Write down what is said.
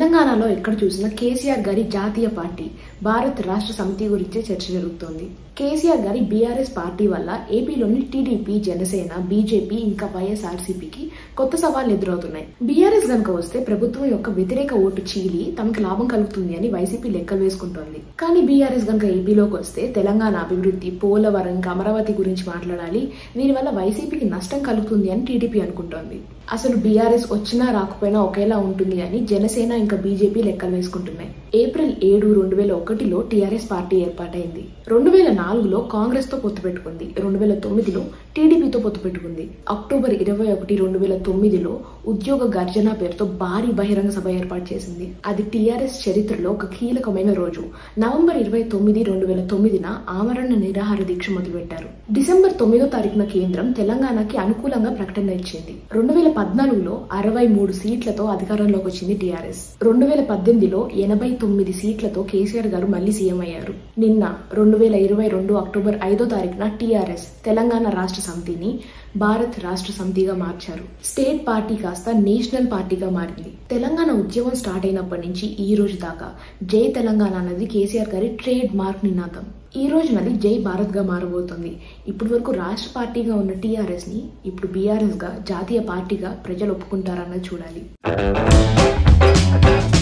తెలంగాణలో ఎక్కడ చూసినా కేసీఆర్ గారి జాతీయ పార్టీ భారత్ రాష్ట్ర సమితి గురించే చర్చ జరుగుతోంది కేసీఆర్ గారి బీఆర్ఎస్ పార్టీ వల్ల ఏపీలోని టీడీపీ జనసేన బీజేపీ ఇంకా వైఎస్ఆర్సీపీకి కొత్త సవాళ్లు ఎదురవుతున్నాయి బీఆర్ఎస్ గనుక వస్తే ప్రభుత్వం యొక్క వ్యతిరేక ఓటు చీలి తమకు లాభం కలుగుతుంది అని వైసీపీ లెక్కలు వేసుకుంటోంది కానీ బీఆర్ఎస్ గనుక ఏపీలోకి వస్తే తెలంగాణ అభివృద్ధి పోలవరం ఇంకా అమరావతి గురించి మాట్లాడాలి దీనివల్ల వైసీపీకి నష్టం కలుగుతుంది అని టీడీపీ అనుకుంటోంది అసలు బీఆర్ఎస్ వచ్చినా రాకపోయినా ఒకేలా ఉంటుంది అని జనసేన ఇంకా బీజేపీ లెక్కలు వేసుకుంటున్నాయి ఏప్రిల్ ఏడు రెండు వేల ఒకటిలో టీఆర్ఎస్ పార్టీ ఏర్పాటైంది రెండు వేల నాలుగులో కాంగ్రెస్ తో పొత్తు పెట్టుకుంది రెండు వేల తొమ్మిదిలో టీడీపీతో పొత్తు పెట్టుకుంది అక్టోబర్ ఇరవై ఒకటి రెండు వేల తొమ్మిదిలో ఉద్యోగ గర్జన పేరుతో భారీ బహిరంగ సభ ఏర్పాటు చేసింది అది టీఆర్ఎస్ చరిత్రలో ఒక కీలకమైన రోజు నవంబర్ ఇరవై తొమ్మిది రెండు వేల తొమ్మిదిన ఆమరణ నిరాహార దీక్ష మొదలుపెట్టారు డిసెంబర్ తొమ్మిదో తారీఖున కేంద్రం తెలంగాణకి అనుకూలంగా ప్రకటన ఇచ్చింది రెండు వేల పద్నాలుగులో అరవై మూడు సీట్లతో అధికారంలోకి వచ్చింది టీఆర్ఎస్ రెండు వేల పద్దెనిమిదిలో ఎనభై తొమ్మిది సీట్లతో కేసీఆర్ గారు మళ్లీ సీఎం అయ్యారు నిన్న రెండు వేల ఇరవై రెండు అక్టోబర్ ఐదో తారీఖున టీఆర్ఎస్ తెలంగాణ రాష్ట్ర సమితిని భారత్ రాష్ట్ర సమితిగా మార్చారు స్టేట్ పార్టీ కాస్త నేషనల్ పార్టీగా మారింది తెలంగాణ ఉద్యమం స్టార్ట్ అయినప్పటి నుంచి ఈ రోజు దాకా జై తెలంగాణ అన్నది కేసీఆర్ గారి ట్రేడ్ మార్క్ నినాదం ఈ రోజునది జై భారత్ గా మారబోతోంది ఇప్పటి వరకు రాష్ట్ర పార్టీగా ఉన్న టీఆర్ఎస్ ని ఇప్పుడు బీఆర్ఎస్ గా జాతీయ పార్టీగా ప్రజలు ఒప్పుకుంటారన్నది చూడాలి